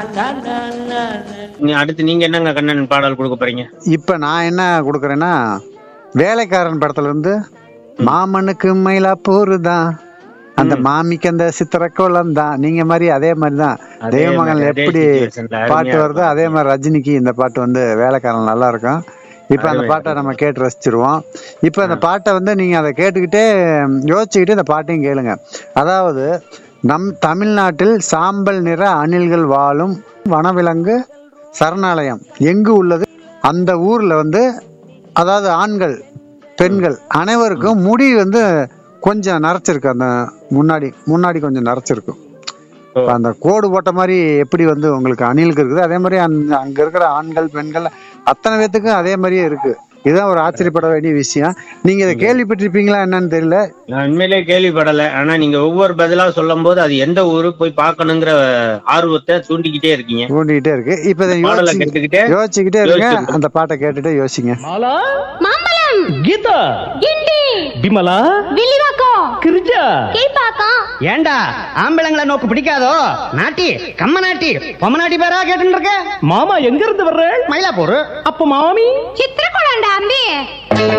நீ அடுத்து நீங்க என்னங்க கண்ணன் பாடல் கொடுக்க போறீங்க இப்ப நான் என்ன கொடுக்கறேன்னா வேலைக்காரன் படத்துல இருந்து மாமனுக்கு மயிலாப்பூர் தான் அந்த மாமிக்கு அந்த சித்திரக்கோலம் தான் நீங்க மாதிரி அதே மாதிரி தான் அதே தெய்வமகன் மாதிரி, அதே எப்படி situationல அருமையா பாட்டு வருதோ அதே மாதிரி ரஜினிக்கு இந்த பாட்டு வந்து வேலைக்காரன் நல்லா இருக்கும் இப்ப அந்த பாட்டை நம்ம கேட்டு ரசிச்சிருவோம் இப்ப அந்த பாட்டை வந்து நீங்க அதை கேட்டுக்கிட்டே யோசிச்சுக்கிட்டு இந்த பாட்டையும் கேளுங்க அதாவது நம் தமிழ்நாட்டில் சாம்பல் நிற அணில்கள் வாழும் வனவிலங்கு சரணாலயம் எங்கு உள்ளது அந்த ஊர்ல வந்து அதாவது ஆண்கள் பெண்கள் அனைவருக்கும் முடி வந்து கொஞ்சம் நரைச்சிருக்கு அந்த முன்னாடி முன்னாடி கொஞ்சம் நரைச்சிருக்கும் இப்ப அந்த கோடு போட்ட மாதிரி எப்படி வந்து உங்களுக்கு அணிலுக்கு இருக்குது அதே மாதிரி அந்த அங்க இருக்கிற ஆண்கள் பெண்கள் அத்தனை பேத்துக்கும் அதே மாதிரியே இருக்கு இதுதான் ஒரு ஆச்சரியப்பட வேண்டிய விஷயம் நீங்க இதை கேள்விப்பட்டிருப்பீங்களா என்னன்னு தெரியல நான் உண்மையிலே கேள்விப்படல ஆனா நீங்க ஒவ்வொரு பதிலா சொல்லும் போது அது எந்த ஊரு போய் பார்க்கணுங்கிற ஆர்வத்தை தூண்டிக்கிட்டே இருக்கீங்க தூண்டிக்கிட்டே இருக்கு இப்ப இதை பாடலை யோசிச்சு கேட்டுக்கிட்டே யோசிச்சுக்கிட்டே இருங்க யோசிச்சு. அந்த பாட்டை கேட்டுட்டு யோசிங்க மாலா மாம்பழம் கீதா கிண்டி விமலா வில்லிவாக்கம் கிரிஜா கீழ்பாக்கம் ஏண்டா ஆம்பளங்களை நோக்கு பிடிக்காதோ நாட்டி கம்ம நாட்டி பொம்ம நாட்டி பேரா கேட்டு இருக்க மாமா எங்க இருந்து வர்ற மயிலாப்பூர் அப்ப மாமி சித்திரகுளம் அம்பி